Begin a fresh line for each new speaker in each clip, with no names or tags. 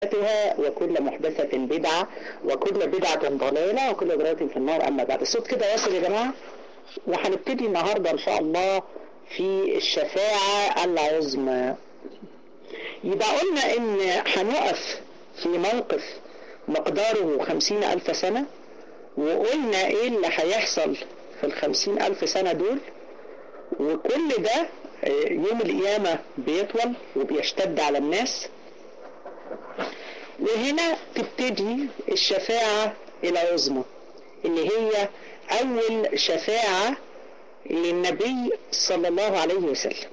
محدثاتها وكل محدثة بدعة وكل بدعة ضلالة وكل ضلالة في النار أما بعد الصوت كده واصل يا جماعة وهنبتدي النهاردة إن شاء الله في الشفاعة العظمى يبقى قلنا إن هنقف في موقف مقداره خمسين ألف سنة وقلنا إيه اللي هيحصل في الخمسين ألف سنة دول وكل ده يوم القيامة بيطول وبيشتد على الناس وهنا تبتدي الشفاعة العظمى اللي هي أول شفاعة للنبي صلى الله عليه وسلم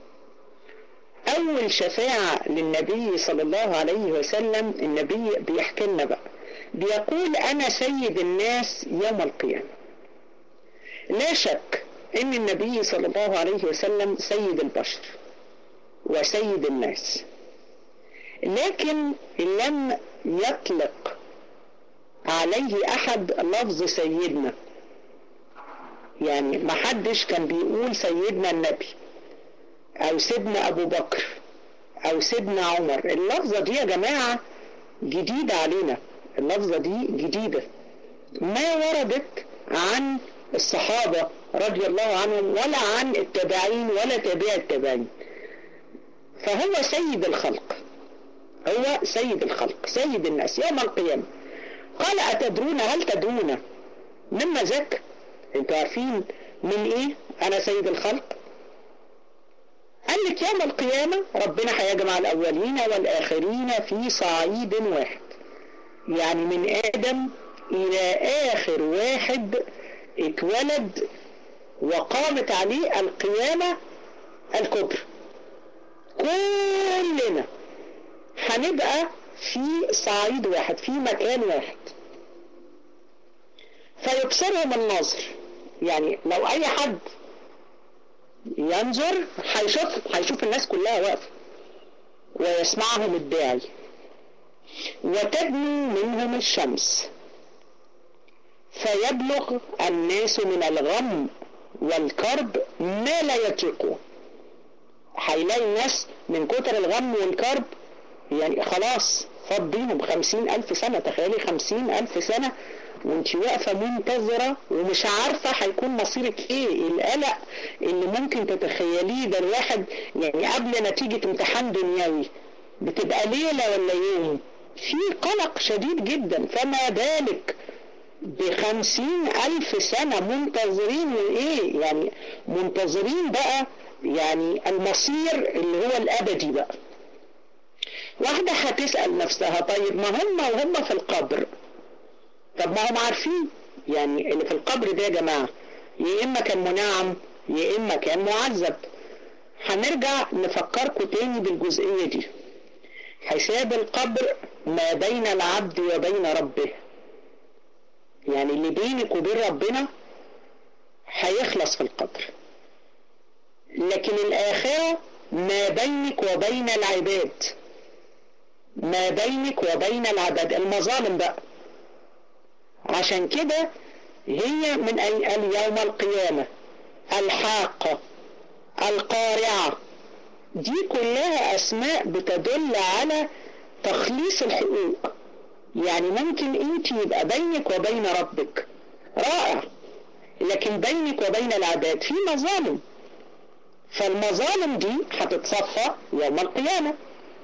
أول شفاعة للنبي صلى الله عليه وسلم النبي بيحكي لنا بقى بيقول أنا سيد الناس يوم القيامة لا شك ان النبي صلى الله عليه وسلم سيد البشر وسيد الناس لكن لم يطلق عليه احد لفظ سيدنا يعني ما حدش كان بيقول سيدنا النبي او سيدنا ابو بكر او سيدنا عمر اللفظة دي يا جماعة جديدة علينا اللفظة دي جديدة ما وردت عن الصحابة رضي الله عنهم ولا عن التابعين ولا تابع التابعين فهو سيد الخلق هو سيد الخلق سيد الناس يوم القيامة قال أتدرون هل تدرون مما ذاك انتوا عارفين من ايه انا سيد الخلق قال لك يوم القيامة ربنا هيجمع الأولين والآخرين في صعيد واحد يعني من آدم إلى آخر واحد اتولد وقامت عليه القيامة الكبرى كلنا هنبقى في صعيد واحد في مكان واحد فيبصرهم الناظر يعني لو اي حد ينظر هيشوف هيشوف الناس كلها واقفه ويسمعهم الداعي وتدنو منهم الشمس فيبلغ الناس من الغم والكرب ما لا يطيقون هيلاقي الناس من كتر الغم والكرب يعني خلاص فاض بيهم خمسين ألف سنة تخيلي خمسين ألف سنة وانت واقفة منتظرة ومش عارفة هيكون مصيرك ايه القلق اللي ممكن تتخيليه ده الواحد يعني قبل نتيجة امتحان دنيوي بتبقى ليلة ولا يوم في قلق شديد جدا فما بالك بخمسين ألف سنة منتظرين ايه يعني منتظرين بقى يعني المصير اللي هو الأبدي بقى واحدة هتسأل نفسها طيب ما هم وهم في القبر طب ما هم عارفين يعني اللي في القبر ده يا جماعة يا إما كان منعم يا إما كان معذب هنرجع نفكركم تاني بالجزئية دي حساب القبر ما بين العبد وبين ربه يعني اللي بينك وبين ربنا هيخلص في القبر لكن الآخرة ما بينك وبين العباد ما بينك وبين العباد المظالم بقى عشان كده هي من اليوم القيامة الحاقة القارعة دي كلها أسماء بتدل على تخليص الحقوق يعني ممكن انت يبقى بينك وبين ربك رائع لكن بينك وبين العباد في مظالم فالمظالم دي هتتصفى يوم القيامة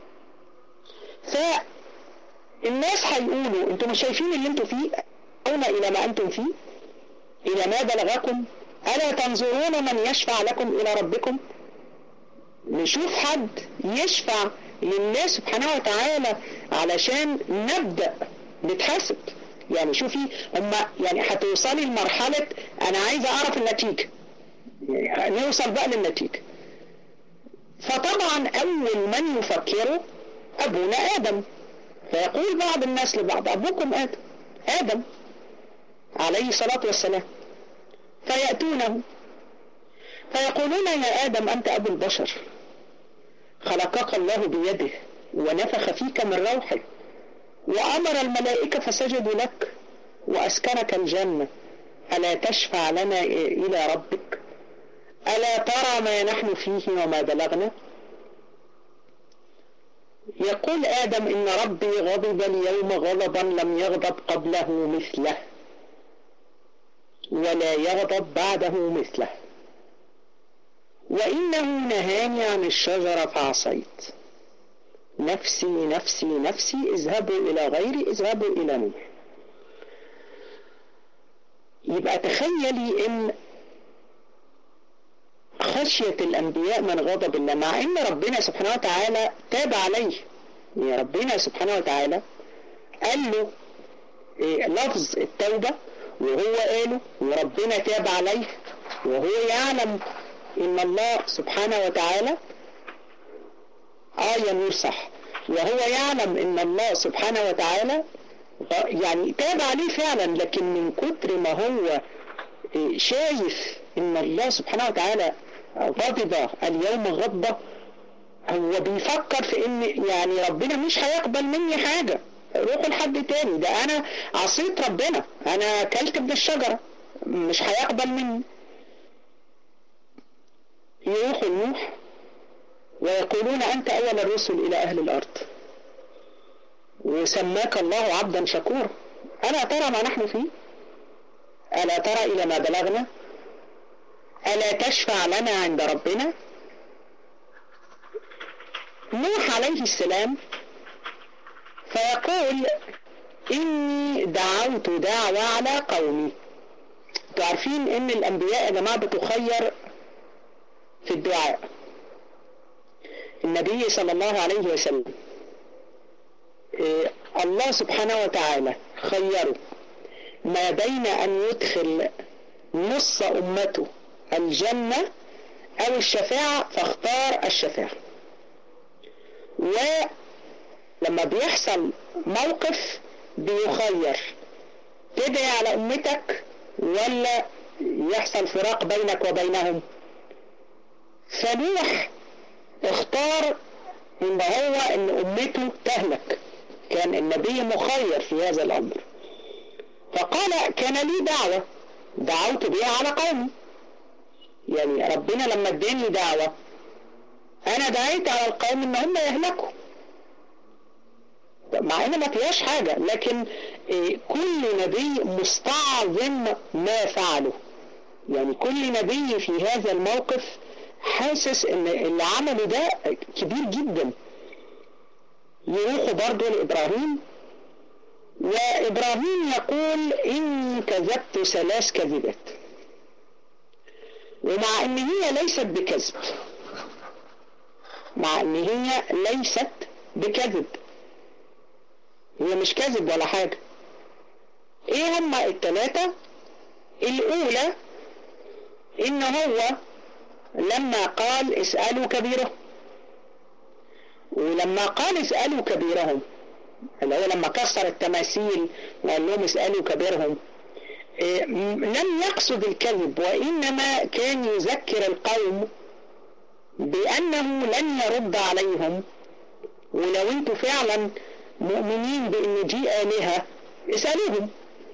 فالناس هيقولوا انتوا مش شايفين اللي انتوا فيه أون إلى ما أنتم فيه إلى ما بلغكم ألا تنظرون من يشفع لكم إلى ربكم نشوف حد يشفع لله سبحانه وتعالى علشان نبدأ نتحاسب يعني شوفي هم يعني هتوصلي لمرحلة أنا عايزة أعرف النتيجة يعني نوصل بقى للنتيجة فطبعا أول من يفكروا أبونا آدم فيقول بعض الناس لبعض أبوكم آدم آدم عليه الصلاة والسلام فيأتونه فيقولون يا آدم أنت أبو البشر خلقك الله بيده ونفخ فيك من روحه وأمر الملائكة فسجدوا لك وأسكنك الجنة ألا تشفع لنا إلى ربك ألا ترى ما نحن فيه وما بلغنا يقول آدم إن ربي غضب اليوم غضبا لم يغضب قبله مثله ولا يغضب بعده مثله وإنه نهاني عن الشجرة فعصيت نفسي نفسي نفسي اذهبوا إلى غيري اذهبوا إلى نوح يبقى تخيلي ان خشية الأنبياء من غضب الله مع أن ربنا سبحانه وتعالى تاب عليه يعني ربنا سبحانه وتعالى قال له إيه لفظ التوبة وهو قاله وربنا تاب عليه وهو يعلم ان الله سبحانه وتعالى آية نور صح وهو يعلم ان الله سبحانه وتعالى يعني تاب عليه فعلا لكن من كتر ما هو شايف ان الله سبحانه وتعالى غضب اليوم غضبة هو بيفكر في ان يعني ربنا مش هيقبل مني حاجة روحوا لحد تاني ده انا عصيت ربنا انا اكلت من الشجرة مش هيقبل مني يروحوا نوح ويقولون أنت أول الرسل إلى أهل الأرض وسماك الله عبدا شكورا ألا ترى ما نحن فيه ألا ترى إلى ما بلغنا ألا تشفع لنا عند ربنا نوح عليه السلام فيقول إني دعوت دعوة على قومي تعرفين إن الأنبياء يا جماعة بتخير في الدعاء النبي صلى الله عليه وسلم إيه الله سبحانه وتعالى خيره ما بين أن يدخل نص أمته الجنة أو الشفاعة فاختار الشفاعة ولما بيحصل موقف بيخير تدعي على أمتك ولا يحصل فراق بينك وبينهم فنوح اختار ان هو ان امته تهلك كان النبي مخير في هذا الامر فقال كان لي دعوة دعوت بها على قومي يعني ربنا لما اداني دعوة انا دعيت على القوم ان هم يهلكوا مع ان ما فيهاش حاجة لكن كل نبي مستعظم ما فعله يعني كل نبي في هذا الموقف حاسس ان اللي عمله ده كبير جدا يروحوا برضه لابراهيم وابراهيم يقول اني كذبت ثلاث كذبات ومع ان هي ليست بكذب مع ان هي ليست بكذب هي مش كذب ولا حاجة ايه هما التلاتة الاولى ان هو لما قال اسألوا كبيره ولما قال اسألوا كبيرهم اللي هو لما كسر التماثيل وقال لهم اسألوا كبيرهم إيه لم يقصد الكذب وإنما كان يذكر القوم بأنه لن يرد عليهم ولو انتوا فعلا مؤمنين بأن دي آلهة اسألوهم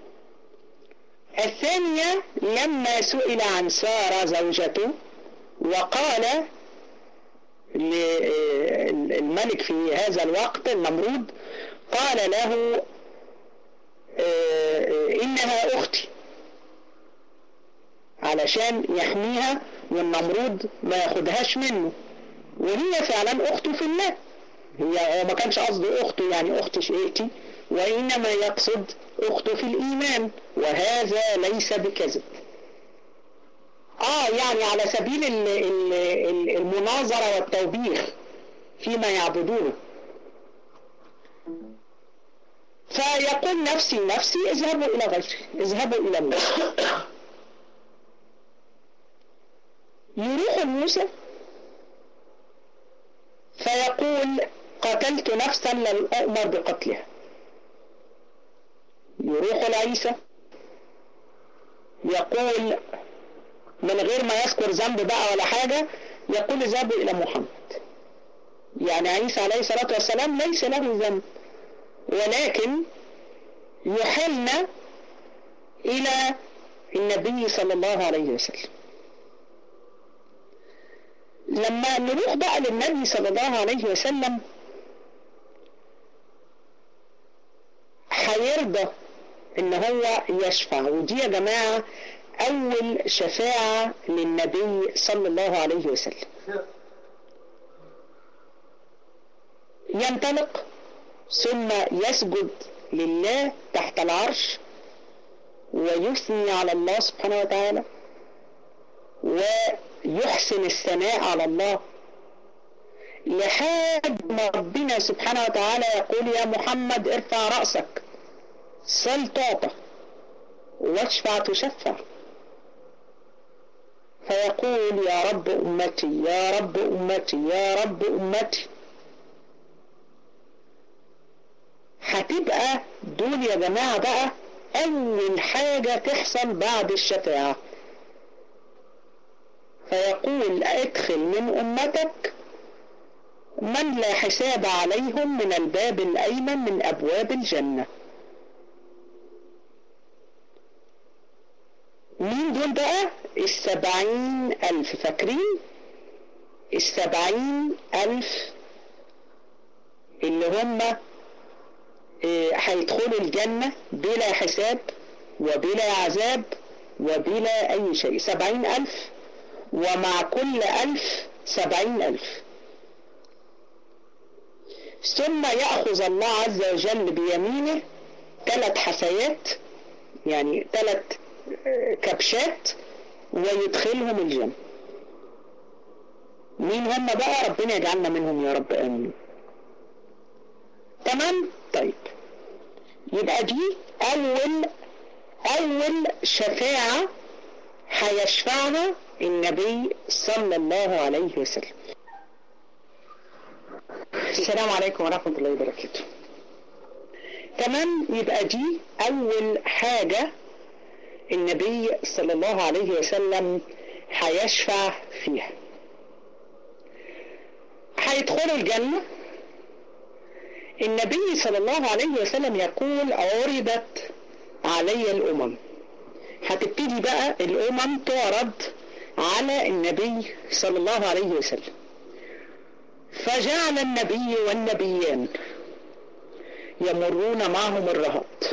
الثانية لما سئل عن سارة زوجته وقال الملك في هذا الوقت النمرود قال له إنها أختي علشان يحميها والنمرود ما ياخدهاش منه وهي فعلا أخته في الله هي هو ما كانش قصده أخته يعني أخت شقيقتي وإنما يقصد أخته في الإيمان وهذا ليس بكذب آه يعني على سبيل المناظرة والتوبيخ فيما يعبدونه فيقول نفسي نفسي اذهبوا إلى غيري اذهبوا إلى موسى يروح موسى فيقول قتلت نفسا لم أؤمر بقتلها يروح لعيسى يقول من غير ما يذكر ذنب بقى ولا حاجة يقول اذهبوا إلى محمد يعني عيسى عليه الصلاة والسلام ليس له ذنب ولكن يحلنا إلى النبي صلى الله عليه وسلم لما نروح بقى للنبي صلى الله عليه وسلم هيرضى ان هو يشفع ودي يا جماعة اول شفاعة للنبي صلى الله عليه وسلم ينطلق ثم يسجد لله تحت العرش ويثني على الله سبحانه وتعالى ويحسن الثناء على الله لحد ما ربنا سبحانه وتعالى يقول يا محمد ارفع رأسك سل تعطى واشفع تشفع فيقول يا رب أمتي يا رب أمتي يا رب أمتي هتبقى دول يا جماعة بقى أول حاجة تحصل بعد الشفاعة فيقول ادخل من أمتك من لا حساب عليهم من الباب الأيمن من أبواب الجنة مين دول بقى السبعين ألف فاكرين السبعين ألف اللي هم هيدخلوا الجنة بلا حساب وبلا عذاب وبلا أي شيء سبعين ألف ومع كل ألف سبعين ألف ثم يأخذ الله عز وجل بيمينه ثلاث حسيات يعني ثلاث كبشات ويدخلهم الجنة مين هم بقى ربنا يجعلنا منهم يا رب آمين تمام طيب يبقى دي أول أول شفاعة هيشفعها النبي صلى الله عليه وسلم السلام عليكم ورحمة الله وبركاته تمام يبقى دي أول حاجة النبي صلى الله عليه وسلم هيشفع فيها هيدخلوا الجنة النبي صلى الله عليه وسلم يقول عرضت علي الأمم هتبتدي بقى الأمم تعرض على النبي صلى الله عليه وسلم فجعل النبي والنبيان يمرون معهم الرهط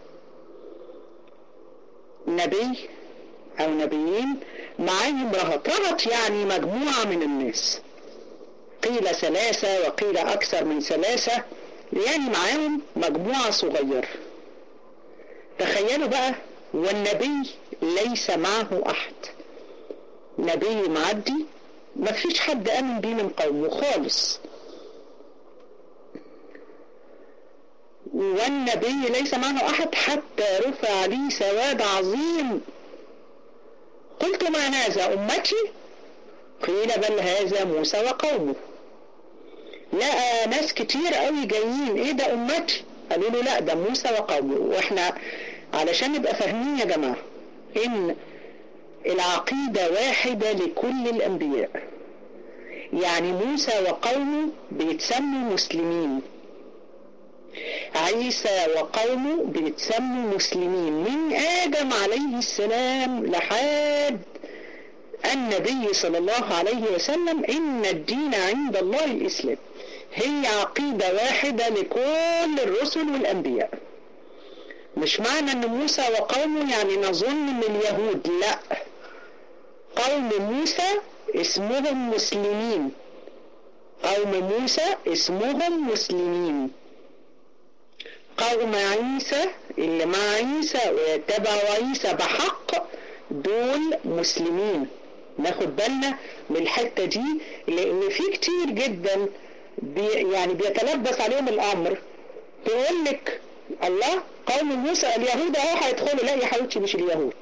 نبي أو نبيين معاهم رهط رهط يعني مجموعة من الناس قيل ثلاثة وقيل أكثر من ثلاثة يعني معاهم مجموعة صغيرة تخيلوا بقى والنبي ليس معه أحد نبي معدي ما فيش حد آمن بيه من قومه خالص والنبي ليس معه أحد حتى رفع لي سواد عظيم قلت ما هذا أمتي قيل بل هذا موسى وقومه لقى ناس كتير قوي جايين ايه ده امتي قالوا له لا ده موسى وقومه واحنا علشان نبقى فاهمين يا جماعة ان العقيدة واحدة لكل الانبياء يعني موسى وقومه بيتسموا مسلمين عيسى وقومه بيتسموا مسلمين من آدم عليه السلام لحد النبي صلى الله عليه وسلم إن الدين عند الله الإسلام هي عقيدة واحدة لكل الرسل والأنبياء مش معنى أن موسى وقومه يعني نظن من اليهود لا قوم موسى اسمهم مسلمين قوم موسى اسمهم مسلمين قوم عيسى اللي مع عيسى ويتبعوا عيسى بحق دول مسلمين ناخد بالنا من الحتة دي لان في كتير جدا بي يعني بيتلبس عليهم الامر تقول لك الله قوم موسى اليهود اهو هيدخلوا لا يا حبيبتي مش اليهود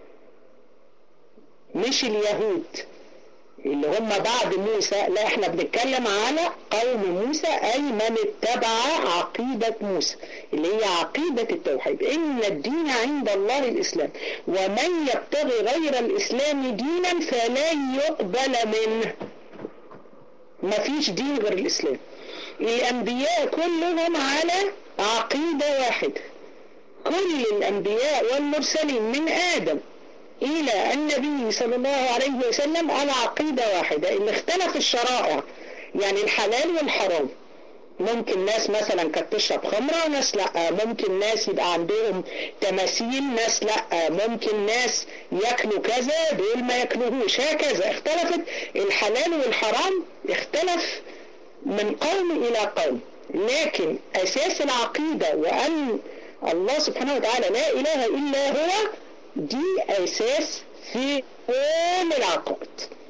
مش اليهود اللي هم بعد موسى لا احنا بنتكلم على قوم موسى اي من اتبع عقيدة موسى اللي هي عقيدة التوحيد ان الدين عند الله الاسلام ومن يبتغي غير الاسلام دينا فلا يقبل منه ما فيش دين غير الاسلام الانبياء كلهم على عقيدة واحدة كل الانبياء والمرسلين من ادم إلى النبي صلى الله عليه وسلم على عقيدة واحدة إن اختلف الشرائع يعني الحلال والحرام ممكن ناس مثلا كانت تشرب خمرة ناس لا ممكن ناس يبقى عندهم تماثيل ناس لا ممكن ناس ياكلوا كذا دول ما ياكلوهوش هكذا اختلفت الحلال والحرام اختلف من قوم الى قوم لكن اساس العقيدة وان الله سبحانه وتعالى لا اله الا هو دي اساس في كل العقائد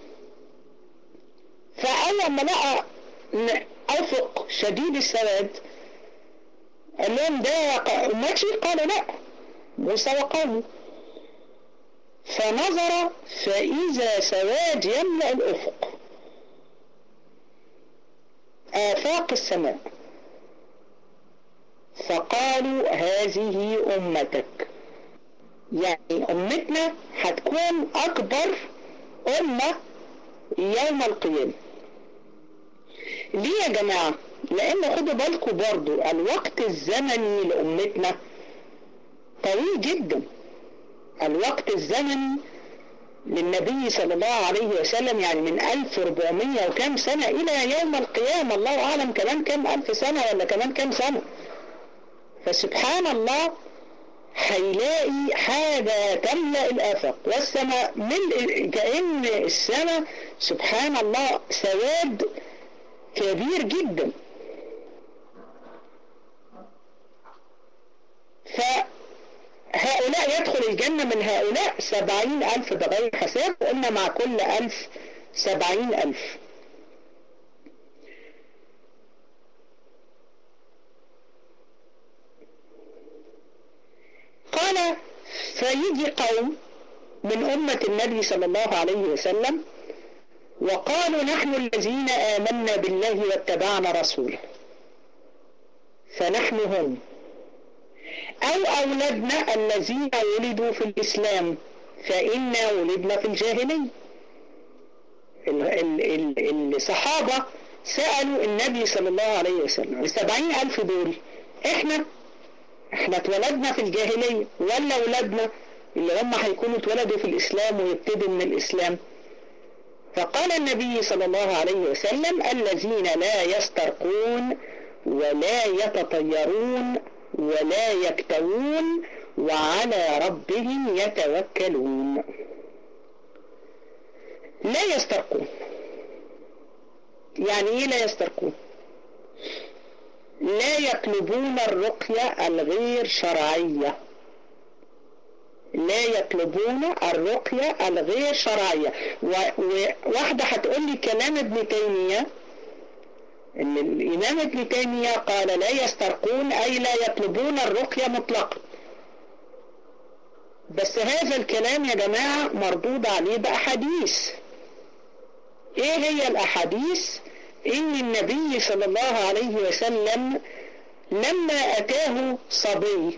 فاول ما لقى افق شديد السواد قال لهم ده امتي قالوا لا موسى وقومه فنظر فاذا سواد يملا الافق آفاق السماء فقالوا هذه أمتك يعني أمتنا هتكون أكبر أمة يوم القيامة ليه يا جماعة لأن خدوا بالكم برضو الوقت الزمني لأمتنا طويل جدا الوقت الزمني للنبي صلى الله عليه وسلم يعني من 1400 وكم سنة إلى يوم القيامة الله أعلم كمان كم ألف سنة ولا كمان كم سنة فسبحان الله هيلاقي حاجة تملأ الآفاق والسماء ملء كأن السماء سبحان الله سواد كبير جدا فهؤلاء يدخل الجنة من هؤلاء سبعين ألف بغير حساب قلنا مع كل ألف سبعين ألف قال فيجي قوم من أمة النبي صلى الله عليه وسلم وقالوا نحن الذين آمنا بالله واتبعنا رسوله فنحن هم أو أولادنا الذين ولدوا في الإسلام فإنا ولدنا في الجاهلية الصحابة سألوا النبي صلى الله عليه وسلم السبعين ألف دول إحنا إحنا اتولدنا في الجاهلية ولا أولادنا اللي هم هيكونوا اتولدوا في الإسلام ويبتدوا من الإسلام فقال النبي صلى الله عليه وسلم الذين لا يسترقون ولا يتطيرون ولا يكتوون وعلى ربهم يتوكلون لا يسترقون يعني ايه لا يسترقون لا يطلبون الرقية الغير شرعية لا يطلبون الرقية الغير شرعية وواحدة هتقول لي كلام ابن تيمية ان الامام ابن تيمية قال لا يسترقون اي لا يطلبون الرقية مطلقا بس هذا الكلام يا جماعة مردود عليه بأحاديث ايه هي الاحاديث ان النبي صلى الله عليه وسلم لما اتاه صبي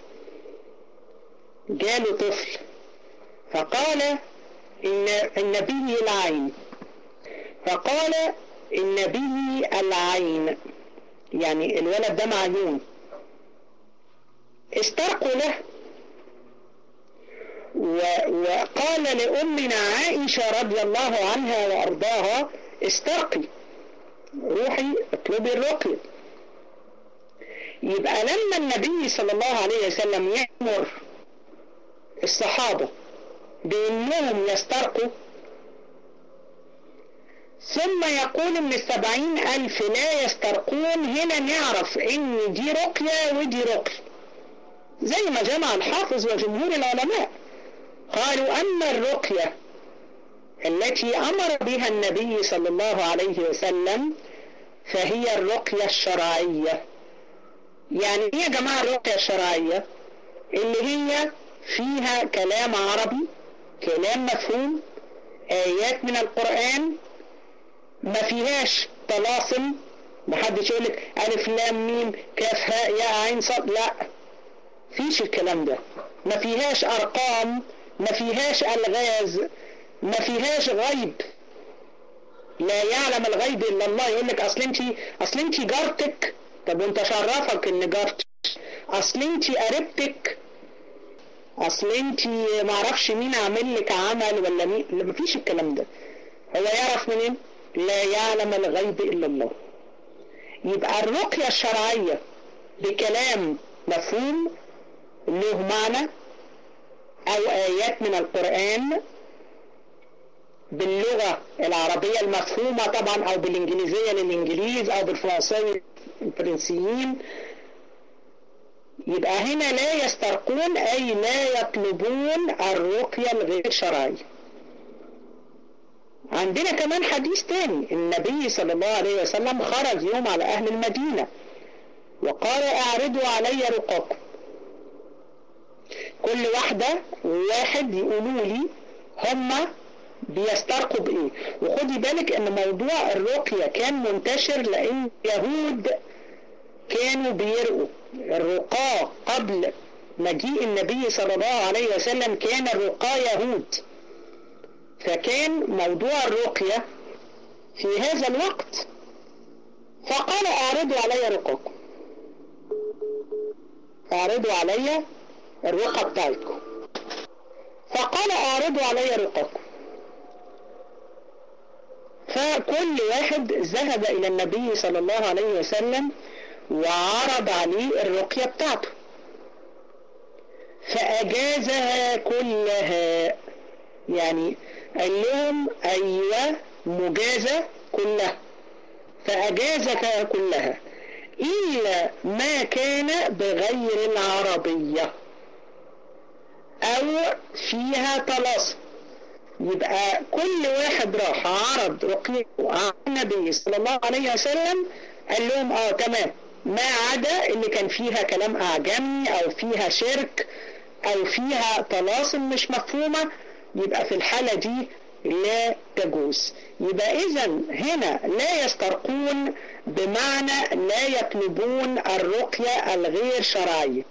جاله طفل فقال إن النبي العين فقال النبي العين يعني الولد ده معيون استرقوا له وقال لأمنا عائشة رضي الله عنها وأرضاها استرقي روحي اطلبي الرقية يبقى لما النبي صلى الله عليه وسلم يأمر الصحابة بأنهم يسترقوا ثم يقول ان السبعين ألف لا يسترقون هنا نعرف ان دي رقية ودي رقية زي ما جمع الحافظ وجمهور العلماء قالوا أما الرقية التي أمر بها النبي صلى الله عليه وسلم فهي الرقية الشرعية يعني ايه يا جماعة الرقية الشرعية اللي هي فيها كلام عربي كلام مفهوم آيات من القرآن ما فيهاش طلاسم محدش يقول لك ألف لام ميم كاف هاء ياء عين صاد لا فيش الكلام ده ما فيهاش أرقام ما فيهاش ألغاز ما فيهاش غيب لا يعلم الغيب إلا الله يقول لك أصل أنت أصل أنت جارتك طب وأنت شرفك إن جارتك أصل أنت قريبتك اصل انت معرفش مين عامل لك عمل ولا مين لا مفيش الكلام ده هو يعرف منين لا يعلم الغيب الا الله يبقى الرقية الشرعية بكلام مفهوم له معنى او ايات من القرآن باللغة العربية المفهومة طبعا او بالانجليزية للانجليز او بالفرنسية الفرنسيين يبقى هنا لا يسترقون اي لا يطلبون الرقية الغير شرعية عندنا كمان حديث تاني النبي صلى الله عليه وسلم خرج يوم على اهل المدينة وقال اعرضوا علي رقاكم كل واحدة واحد يقولوا لي هما بيسترقوا بايه وخدي بالك ان موضوع الرقية كان منتشر لان يهود كانوا بيرقوا الرقاة قبل مجيء النبي صلى الله عليه وسلم كان الرقاة يهود فكان موضوع الرقية في هذا الوقت فقال اعرضوا علي رقاكم اعرضوا علي الرقى بتاعتكم فقال اعرضوا علي رقاكم فكل واحد ذهب الى النبي صلى الله عليه وسلم وعرض عليه الرقية بتاعته فأجازها كلها يعني قال لهم أيوة مجازة كلها فأجازك كلها إلا ما كان بغير العربية أو فيها طلاسم يبقى كل واحد راح عرض رقيته على النبي صلى الله عليه وسلم قال لهم اه تمام ما عدا اللي كان فيها كلام اعجمي او فيها شرك او فيها طلاسم مش مفهومة يبقى في الحالة دي لا تجوز يبقى اذا هنا لا يسترقون بمعنى لا يطلبون الرقية الغير شرعية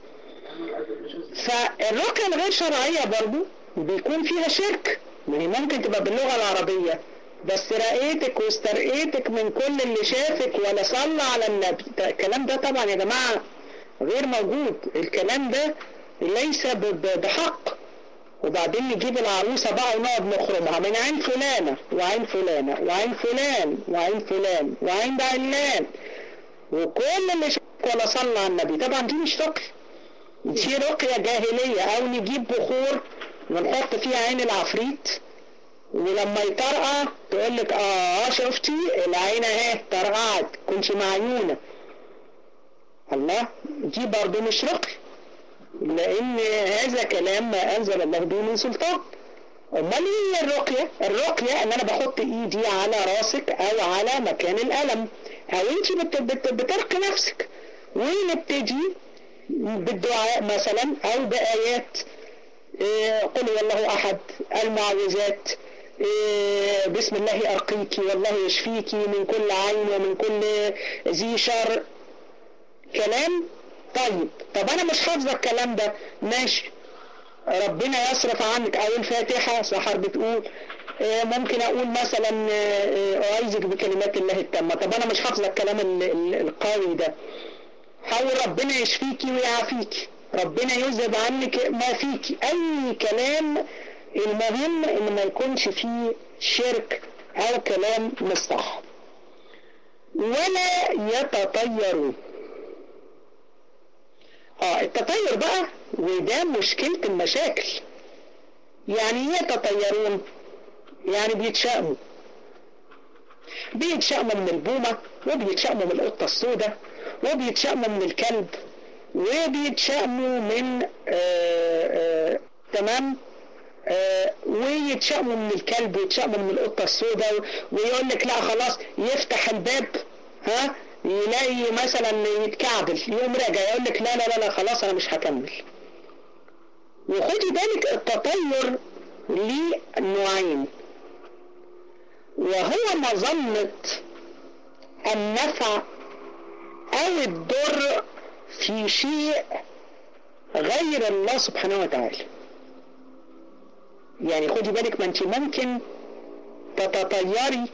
فالرقية الغير شرعية برضو بيكون فيها شرك ما هي ممكن تبقى باللغة العربية بس رأيتك واسترقيتك من كل اللي شافك ولا صلى على النبي الكلام ده طبعا يا جماعة غير موجود الكلام ده ليس بحق وبعدين نجيب العروسة بقى ونقعد نخرمها من عين فلانة وعين فلانة وعين فلان وعين فلان وعين علان وكل اللي شافك ولا صلى على النبي طبعا دي مش رقية دي رقية جاهلية او نجيب بخور ونحط فيها عين العفريت ولما يطرقع تقول لك اه شفتي العين اهي طرقعت كنتش معيونة الله دي برضه مش رقي لان هذا كلام ما انزل الله به من سلطان امال ايه الرقية الرقية ان انا بحط ايدي على راسك او على مكان الالم او انت بت بت بترقي نفسك ونبتدي بالدعاء مثلا او بايات إيه قل والله احد المعوذات إيه بسم الله أرقيك والله يشفيك من كل عين ومن كل ذي شر كلام طيب طب أنا مش حافظة الكلام ده ماشي ربنا يصرف عنك أو الفاتحة سحر بتقول إيه ممكن أقول مثلا أعيذك بكلمات الله التامة طب أنا مش حافظة الكلام القوي ده حاول ربنا يشفيكي ويعافيكي ربنا يذهب عنك ما فيكي أي كلام المهم ان ما يكونش فيه شرك او كلام مش صح ولا يتطيروا اه التطير بقى وده مشكلة المشاكل يعني ايه يتطيرون يعني بيتشائموا بيتشائموا من البومة وبيتشائموا من القطة السوداء وبيتشائموا من الكلب وبيتشائموا من آآ آآ تمام آه ويتشائموا من الكلب ويتشائموا من القطة السوداء ويقول لك لا خلاص يفتح الباب ها يلاقي مثلا يتكعبل يقوم راجع يقول لك لا لا لا لا خلاص انا مش هكمل وخدي بالك التطير ليه نوعين وهو مظنة النفع او الضر في شيء غير الله سبحانه وتعالى يعني خدي بالك ما انت ممكن تتطيري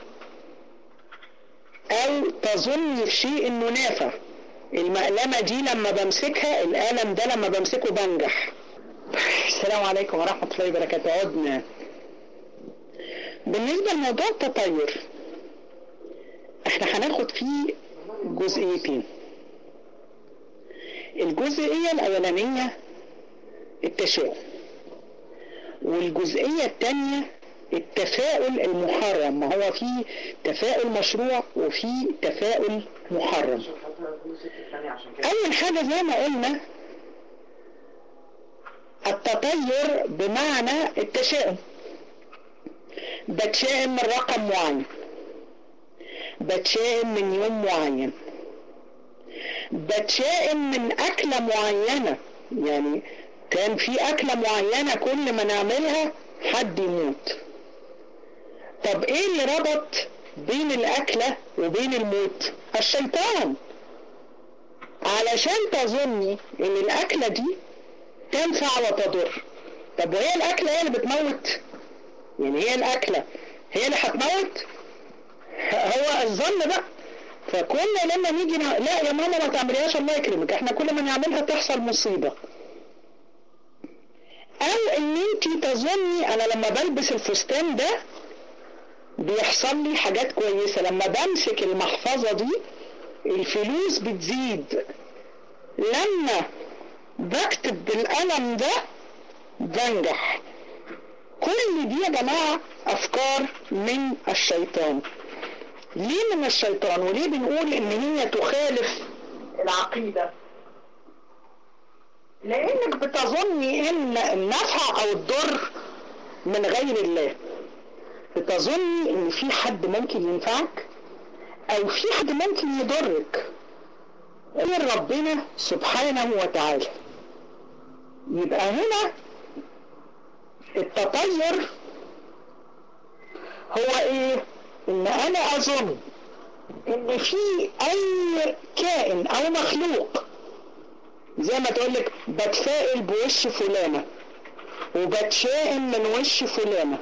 او تظني في شيء انه نافع المقلمة دي لما بمسكها القلم ده لما بمسكه بنجح السلام عليكم ورحمة الله وبركاته عدنا بالنسبة لموضوع التطير احنا هناخد فيه جزئيتين الجزئية الأولانية التشاؤم والجزئية الثانية التفاؤل المحرم ما هو في تفاؤل مشروع وفي تفاؤل محرم أول حاجة زي ما قلنا التطير بمعنى التشاؤم بتشائم من رقم معين بتشائم من يوم معين بتشائم من أكلة معينة يعني كان في أكلة معينة كل ما نعملها حد يموت طب ايه اللي ربط بين الأكلة وبين الموت الشيطان علشان تظني ان الأكلة دي تنفع وتضر طب وهي الأكلة هي اللي بتموت يعني هي الأكلة هي اللي هتموت هو الظن بقى فكل لما نيجي نا... لا يا ماما ما تعمليهاش الله يكرمك احنا كل ما نعملها تحصل مصيبة او ان انت تظني انا لما بلبس الفستان ده بيحصل لي حاجات كويسة لما بمسك المحفظة دي الفلوس بتزيد لما بكتب بالقلم ده بنجح كل دي يا جماعة افكار من الشيطان ليه من الشيطان وليه بنقول ان هي تخالف العقيدة لانك بتظني ان النفع او الضر من غير الله بتظني ان في حد ممكن ينفعك او في حد ممكن يضرك غير ربنا سبحانه وتعالى يبقى هنا التطير هو ايه ان انا اظن ان في اي كائن او مخلوق زي ما تقولك بتفائل بوش فلانة وبتشائم من وش فلانة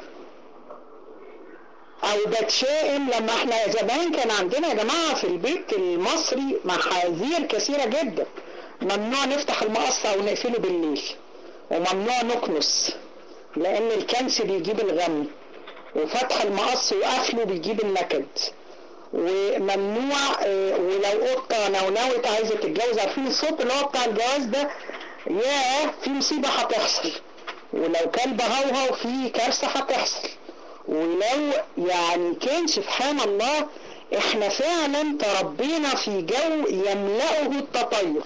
او بتشائم لما احنا زمان كان عندنا يا جماعة في البيت المصري محاذير كثيرة جدا ممنوع نفتح المقص او نقفله بالليل وممنوع نكنس لان الكنس بيجيب الغم وفتح المقص وقفله بيجيب النكد وممنوع ولو قطة نونوت عايزة تتجوز عارفين الصوت اللي هو بتاع الجواز ده ياه في مصيبة هتحصل ولو كلب هوهو في كارثة هتحصل ولو يعني كان سبحان الله احنا فعلا تربينا في جو يملأه التطير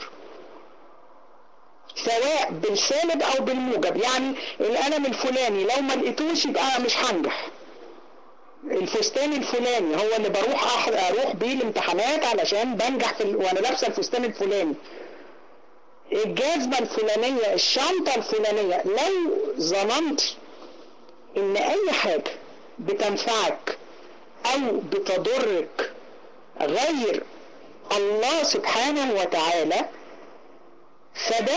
سواء بالسالب او بالموجب يعني القلم الفلاني لو ما لقيتوش يبقى مش هنجح الفستان الفلاني هو اللي بروح اروح بيه الامتحانات علشان بنجح في ال... وانا لابسه الفستان الفلاني الجزمه الفلانيه الشنطه الفلانيه لو ظننت ان اي حاجه بتنفعك او بتضرك غير الله سبحانه وتعالى فده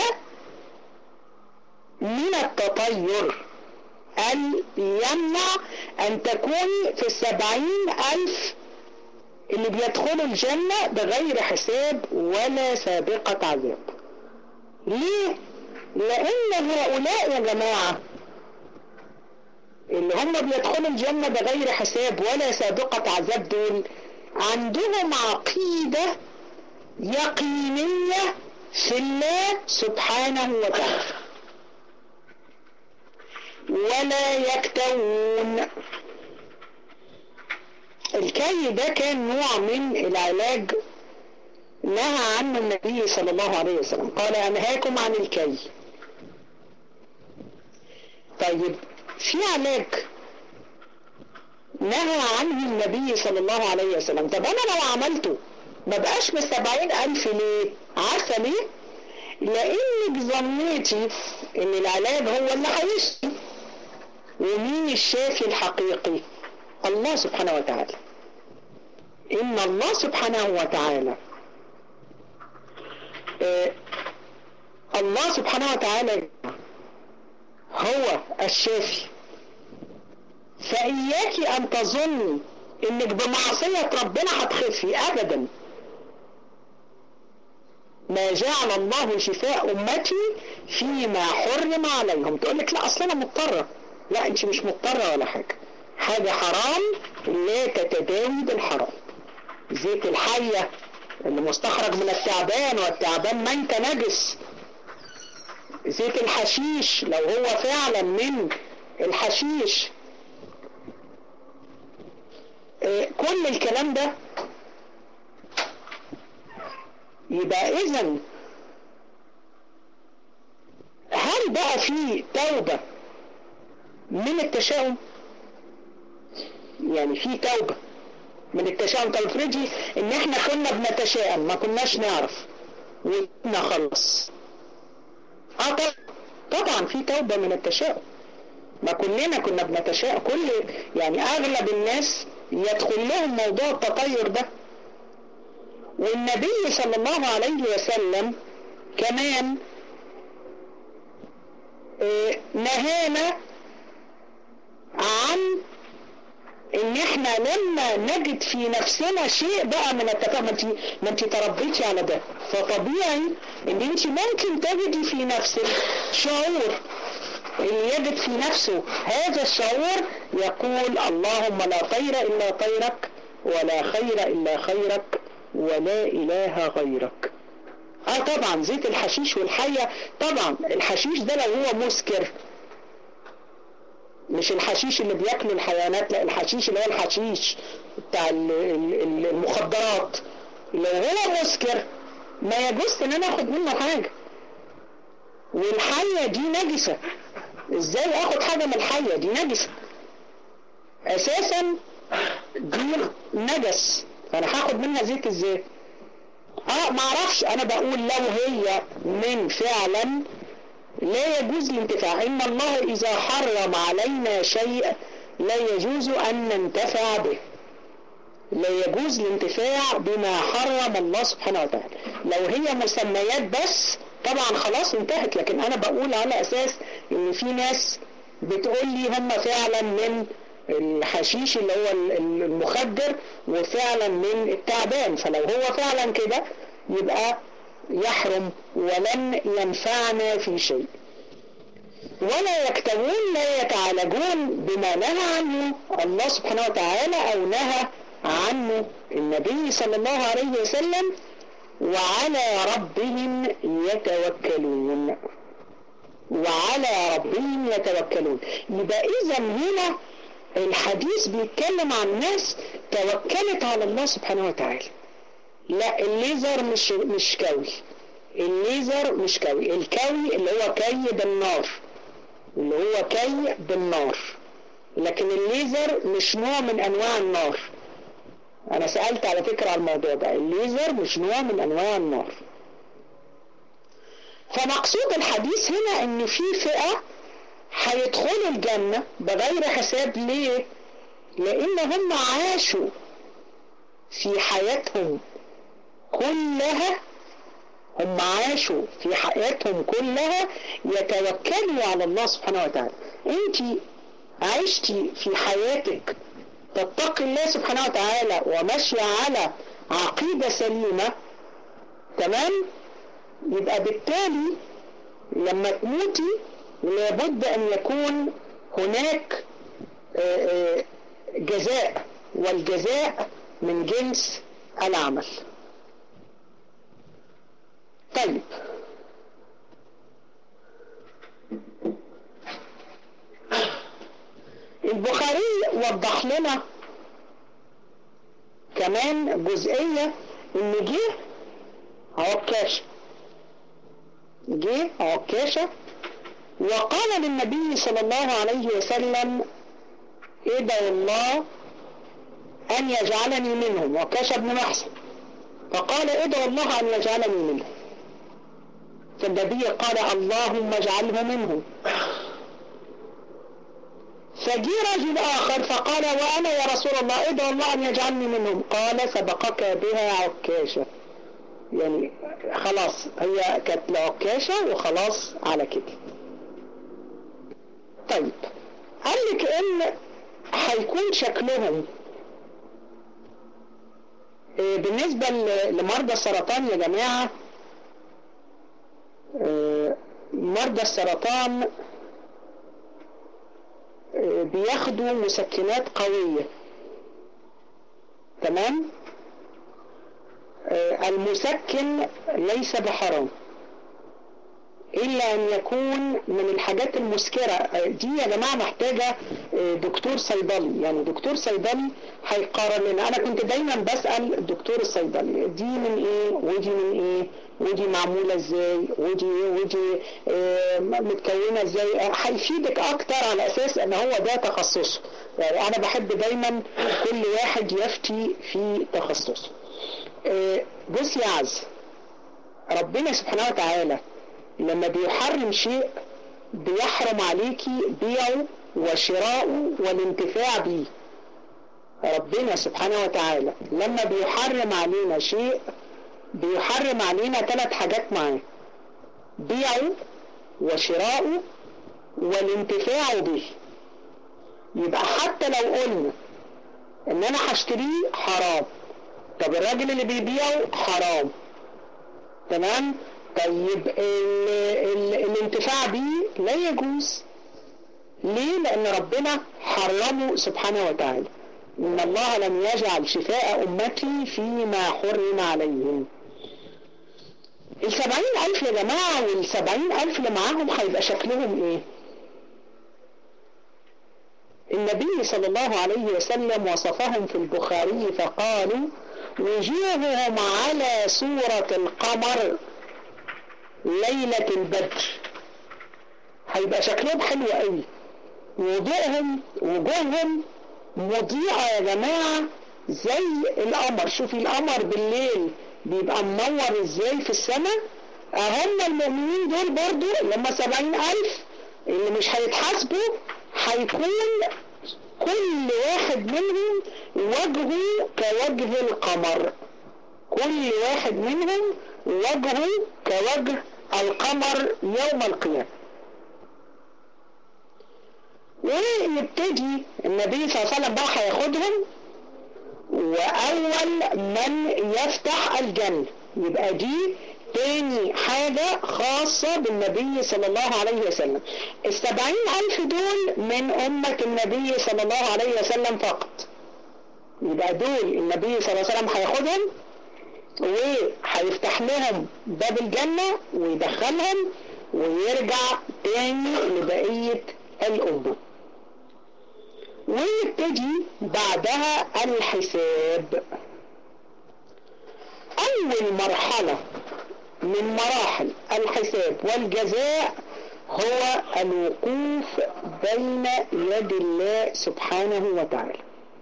من التطير أن يمنع أن تكون في السبعين ألف اللي بيدخلوا الجنة بغير حساب ولا سابقة عذاب ليه؟ لأن هؤلاء يا جماعة اللي هم بيدخلوا الجنة بغير حساب ولا سابقة عذاب دول عندهم عقيدة يقينية في الله سبحانه وتعالى ولا يكتوون الكي ده كان نوع من العلاج نهى عنه النبي صلى الله عليه وسلم قال أنهاكم عن الكي طيب في علاج نهى عنه النبي صلى الله عليه وسلم طب أنا لو عملته ما بقاش من سبعين ألف ليه عارفة ليه لأنك ظنيتي إن العلاج هو اللي هيشفي ومين الشافي الحقيقي الله سبحانه وتعالى إن الله سبحانه وتعالى آه الله سبحانه وتعالى هو الشافي فإياك أن تظني إنك بمعصية ربنا هتخفي أبدا ما جعل الله شفاء أمتي فيما حرم عليهم تقول لك لا أصل أنا مضطرة لا أنت مش مضطرة ولا حاجة حاجة حرام لا تتداوي بالحرام زيت الحية اللي مستخرج من التعبان والتعبان ميت نجس زيت الحشيش لو هو فعلا من الحشيش اه كل الكلام ده يبقى اذا هل بقى في توبة من التشاؤم يعني في توبة من التشاؤم طب افرضي ان احنا كنا بنتشائم ما كناش نعرف وقلنا خلص اه طبعا طبعا في توبة من التشاؤم ما كلنا كنا بنتشائم كل يعني اغلب الناس يدخل لهم موضوع التطير ده والنبي صلى الله عليه وسلم كمان اه نهانا عن ان احنا لما نجد في نفسنا شيء بقى من التفاهم انت ما انت تربيتي على ده فطبيعي ان انت ممكن تجدي في نفسك شعور اللي يجد في نفسه هذا الشعور يقول اللهم لا طير الا طيرك ولا خير الا خيرك ولا اله غيرك اه طبعا زيت الحشيش والحية طبعا الحشيش ده لو هو مسكر مش الحشيش اللي بياكله الحيوانات لا الحشيش اللي هو الحشيش بتاع المخدرات لو هو مسكر ما يجوز ان انا اخد منه حاجة والحية دي نجسة ازاي اخد حاجة من الحية دي نجسة اساسا دي نجس فانا هاخد منها زيت ازاي اه معرفش انا بقول لو هي من فعلا لا يجوز الانتفاع إن الله إذا حرم علينا شيء لا يجوز أن ننتفع به لا يجوز الانتفاع بما حرم الله سبحانه وتعالى لو هي مسميات بس طبعا خلاص انتهت لكن أنا بقول على أساس إن في ناس بتقول لي هم فعلا من الحشيش اللي هو المخدر وفعلا من التعبان فلو هو فعلا كده يبقى يحرم ولن ينفعنا في شيء ولا يكتوون لا يتعالجون بما نهى عنه الله سبحانه وتعالى أو نهى عنه النبي صلى الله عليه وسلم وعلى ربهم يتوكلون وعلى ربهم يتوكلون يبقى إذا هنا الحديث بيتكلم عن ناس توكلت على الله سبحانه وتعالى لا الليزر مش مش كوي الليزر مش كوي الكوي اللي هو كي بالنار اللي هو كي بالنار لكن الليزر مش نوع من انواع النار انا سألت على فكرة على الموضوع ده الليزر مش نوع من انواع النار فمقصود الحديث هنا ان في فئة هيدخلوا الجنة بغير حساب ليه لان هم عاشوا في حياتهم كلها هم عاشوا في حياتهم كلها يتوكلوا على الله سبحانه وتعالى انت عشتي في حياتك تتقي الله سبحانه وتعالى وماشية على عقيدة سليمة تمام يبقى بالتالي لما تموتي لابد ان يكون هناك جزاء والجزاء من جنس العمل طيب البخاري وضح لنا كمان جزئية ان جه عكاشة جه عكاشة وقال للنبي صلى الله عليه وسلم ادعوا الله ان يجعلني منهم وكاش بن محسن فقال ادعوا الله ان يجعلني منهم فالنبي قال اللهم اجعله منهم فجي رجل آخر فقال وأنا يا رسول الله ادعو الله أن يجعلني منهم قال سبقك بها عكاشة يعني خلاص هي كانت لعكاشة وخلاص على كده طيب قال لك ان هيكون شكلهم بالنسبة لمرضى السرطان يا جماعة مرضى السرطان بياخدوا مسكنات قوية تمام آه، المسكن ليس بحرام الا ان يكون من الحاجات المسكرة آه، دي يا جماعة محتاجة آه، دكتور صيدلي يعني دكتور صيدلي هيقارن لنا انا كنت دايما بسأل الدكتور الصيدلي دي من ايه ودي من ايه ودي معمولة ازاي ودي ودي آه، متكونة ازاي آه، هيفيدك اكتر على اساس ان هو ده تخصصه يعني انا بحب دايما كل واحد يفتي في تخصصه آه، بص يا عز ربنا سبحانه وتعالى لما بيحرم شيء بيحرم عليكي بيعه وشراؤه والانتفاع بيه ربنا سبحانه وتعالى لما بيحرم علينا شيء بيحرم علينا ثلاث حاجات معاه بيعه وشراؤه والانتفاع به يبقى حتى لو قلنا ان انا هشتريه حرام طب الراجل اللي بيبيعه حرام تمام طيب ال ال الانتفاع بيه لا يجوز ليه لان ربنا حرمه سبحانه وتعالى ان الله لم يجعل شفاء امتي فيما حرم عليهم السبعين الف يا جماعة والسبعين الف اللي معاهم هيبقى شكلهم ايه النبي صلى الله عليه وسلم وصفهم في البخاري فقالوا وجوههم على صورة القمر ليلة البدر هيبقى شكلهم حلو قوي وجوههم وجوههم مضيئة يا جماعة زي القمر شوفي القمر بالليل بيبقى منور ازاي في السماء هم المؤمنين دول برضو لما سبعين ألف اللي مش هيتحاسبوا هيكون كل واحد منهم وجهه كوجه القمر كل واحد منهم وجهه كوجه القمر يوم القيامة ويبتدي النبي صلى الله عليه وسلم بقى هياخدهم وأول من يفتح الجنة يبقى دي تاني حاجة خاصة بالنبي صلى الله عليه وسلم السبعين ألف دول من أمة النبي صلى الله عليه وسلم فقط يبقى دول النبي صلى الله عليه وسلم هياخدهم وهيفتح لهم باب الجنة ويدخلهم ويرجع تاني لبقية الأمة ويبتدي بعدها الحساب أول مرحلة من مراحل الحساب والجزاء هو الوقوف بين يد الله سبحانه وتعالى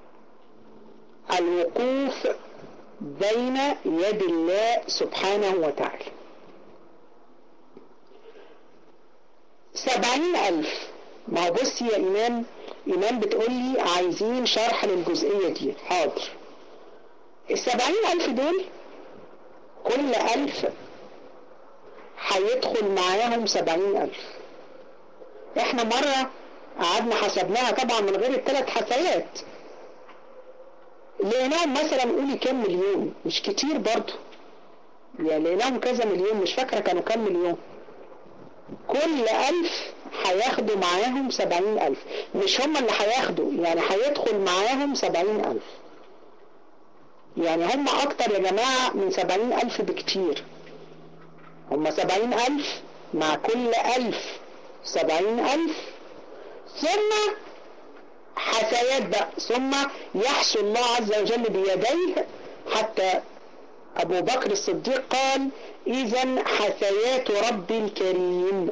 الوقوف بين يد الله سبحانه وتعالى سبعين ألف ما هو بصي يا إمام إمام بتقول لي عايزين شرح للجزئية دي حاضر السبعين ألف دول كل ألف هيدخل معاهم سبعين ألف احنا مرة قعدنا حسبناها طبعا من غير الثلاث حسابات لقيناهم مثلا قولي كام مليون مش كتير برضو يعني لقيناهم كذا مليون مش فاكرة كانوا كام مليون كل ألف هياخدوا معاهم سبعين ألف مش هم اللي هياخدوا يعني هيدخل معاهم سبعين ألف يعني هم أكتر يا جماعة من سبعين ألف بكتير هم سبعين ألف مع كل ألف سبعين ألف ثم حسيات بقى ثم يحسو الله عز وجل بيديه حتى أبو بكر الصديق قال إذا حسيات ربي الكريم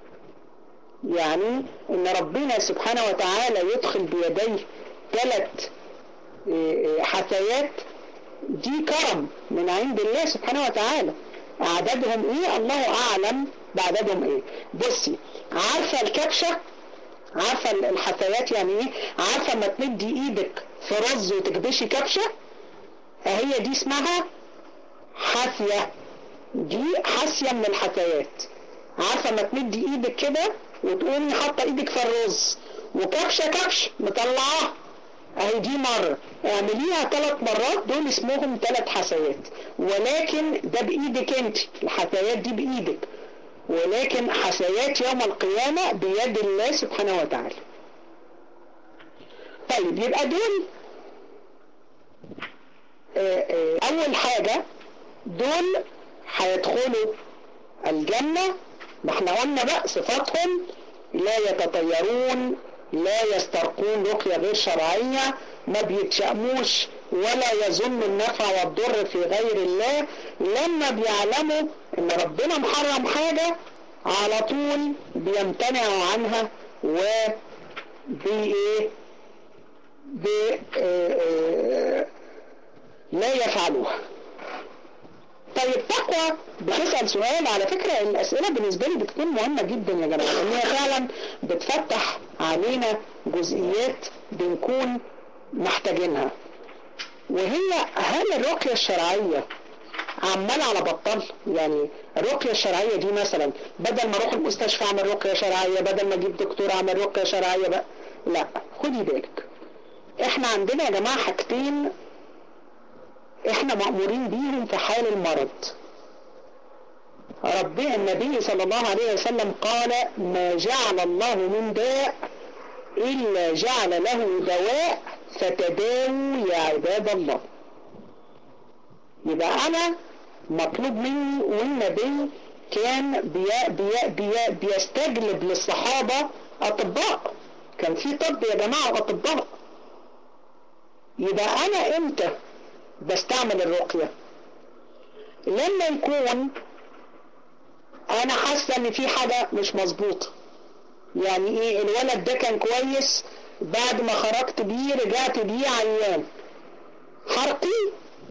يعني ان ربنا سبحانه وتعالى يدخل بيديه ثلاث حثيات دي كرم من عند الله سبحانه وتعالى عددهم ايه الله اعلم بعددهم ايه بصي عارفة الكبشة عارفة الحثيات يعني ايه عارفة ما تمدي ايدك في رز وتكبشي كبشة هي دي اسمها حثية دي حثية من الحثيات عارفة ما تمدي ايدك كده وتقومي حاطه ايدك في الرز وكبشه كبش مطلعاه اهي دي مرة اعمليها ثلاث مرات دول اسمهم ثلاث حسيات ولكن ده بايدك انت الحسيات دي بايدك ولكن حسيات يوم القيامة بيد الله سبحانه وتعالى طيب يبقى دول اول حاجة دول هيدخلوا الجنة ما احنا قلنا بقى صفاتهم لا يتطيرون لا يسترقون رقية غير شرعية ما بيتشأموش ولا يظن النفع والضر في غير الله لما بيعلموا ان ربنا محرم حاجة على طول بيمتنعوا عنها و بي ايه بي اه لا يفعلوها طيب تقوى بتسأل سؤال على فكرة الأسئلة بالنسبة لي بتكون مهمة جدا يا جماعة لأن هي فعلا بتفتح علينا جزئيات بنكون محتاجينها وهي هل الرقية الشرعية عمال على بطال يعني الرقية الشرعية دي مثلا بدل ما اروح المستشفى اعمل رقية شرعية بدل ما اجيب دكتور اعمل رقية شرعية بقى لا خدي بالك احنا عندنا يا جماعة حاجتين احنا مأمورين بيهم في حال المرض ربنا النبي صلى الله عليه وسلم قال ما جعل الله من داء إلا جعل له دواء فتداووا يا عباد الله يبقى أنا مطلوب مني والنبي كان بي بي بي بيستجلب للصحابة أطباء كان في طب يا جماعة أطباء يبقى أنا إمتى بستعمل الرقية لما يكون انا حاسه ان في حاجه مش مظبوطه يعني ايه الولد ده كان كويس بعد ما خرجت بيه رجعت بيه عيان حرقي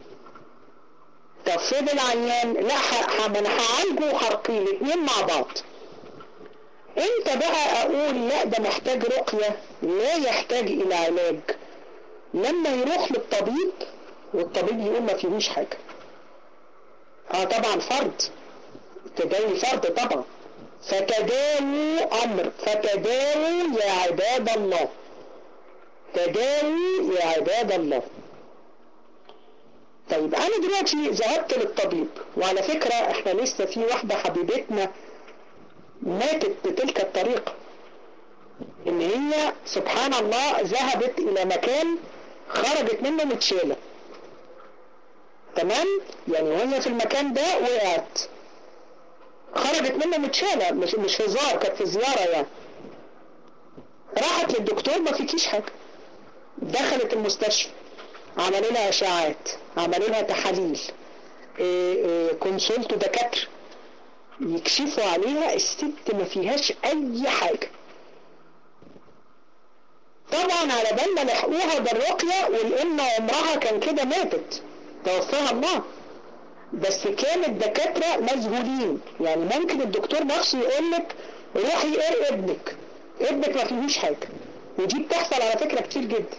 طب فضل عيان لا انا هعالجه وحرقيه الاثنين مع بعض انت بقى اقول لا ده محتاج رقية لا يحتاج الى علاج لما يروح للطبيب والطبيب يقول ما فيهوش حاجة اه طبعا فرض تداوي فرض طبعا فتداووا امر فتداووا يا عباد الله تداووا يا عباد الله طيب انا دلوقتي ذهبت للطبيب وعلى فكرة احنا لسه في واحدة حبيبتنا ماتت بتلك الطريقة ان هي سبحان الله ذهبت الى مكان خرجت منه متشالة تمام يعني وهي في المكان ده وقعت خرجت منه متشالة مش مش هزار كانت في زيارة يعني راحت للدكتور ما فيكيش حاجة دخلت المستشفى عملوا لها اشعاعات عملوا لها تحاليل إيه إيه كونسولت دكاتره يكشفوا عليها الست ما فيهاش اي حاجة طبعا على بال ما لحقوها بالرقية والام عمرها كان كده ماتت توفاها الله بس كان الدكاترة مذهولين يعني ممكن الدكتور نفسه يقول لك روحي ايه ابنك ابنك ما فيهوش حاجة ودي بتحصل على فكرة كتير جدا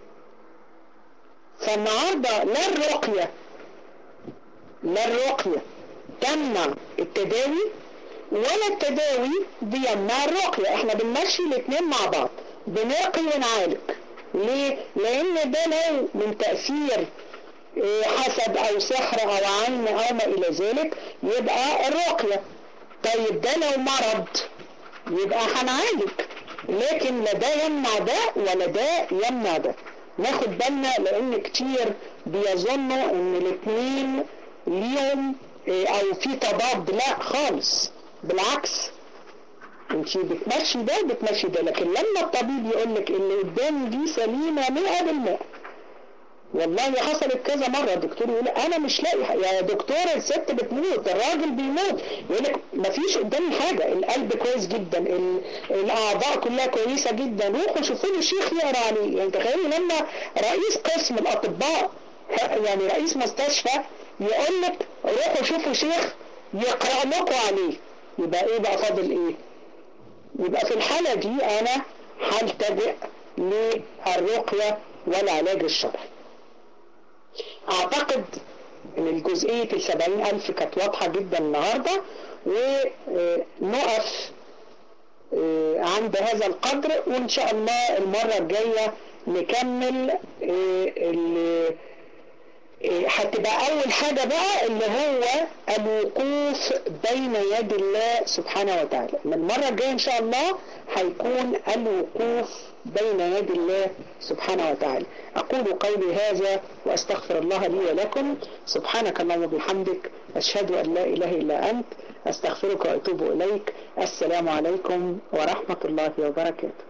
فالنهاردة لا الرقية لا الرقية تمنع التداوي ولا التداوي بيمنع الرقية احنا بنمشي الاثنين مع بعض بنرقي ونعالج ليه؟ لان ده لو من تأثير حسد او سحر او عين او ما الى ذلك يبقى الرقية طيب ده لو مرض يبقى هنعالج لكن لا ده يمنع ده ولا ده يمنع ده ناخد بالنا لان كتير بيظنوا ان الاثنين ليهم او في تضاد لا خالص بالعكس انت بتمشي ده بتمشي ده لكن لما الطبيب يقول لك اللي قدامي دي سليمه 100% والله حصلت كذا مرة الدكتور يقول انا مش لاقي يا دكتور الست بتموت الراجل بيموت يقول لك مفيش قدامي حاجة القلب كويس جدا الاعضاء كلها كويسة جدا روحوا شوفوا له شيخ يقرا عليه يعني تخيلوا لما رئيس قسم الاطباء يعني رئيس مستشفى يقول لك روحوا شوفوا شيخ يقرأ لكم عليه يبقى ايه بقى فاضل ايه يبقى في الحالة دي انا هلتجئ للرقية والعلاج الشرعي اعتقد ان الجزئية السبعين الف كانت واضحة جدا النهاردة ونقف عند هذا القدر وان شاء الله المرة الجاية نكمل هتبقى اول حاجة بقى اللي هو الوقوف بين يد الله سبحانه وتعالى من المرة الجاية ان شاء الله هيكون الوقوف بين يد الله سبحانه وتعالى اقول قولي هذا واستغفر الله لي ولكم سبحانك اللهم وبحمدك اشهد ان لا اله الا انت استغفرك واتوب اليك السلام عليكم ورحمة الله وبركاته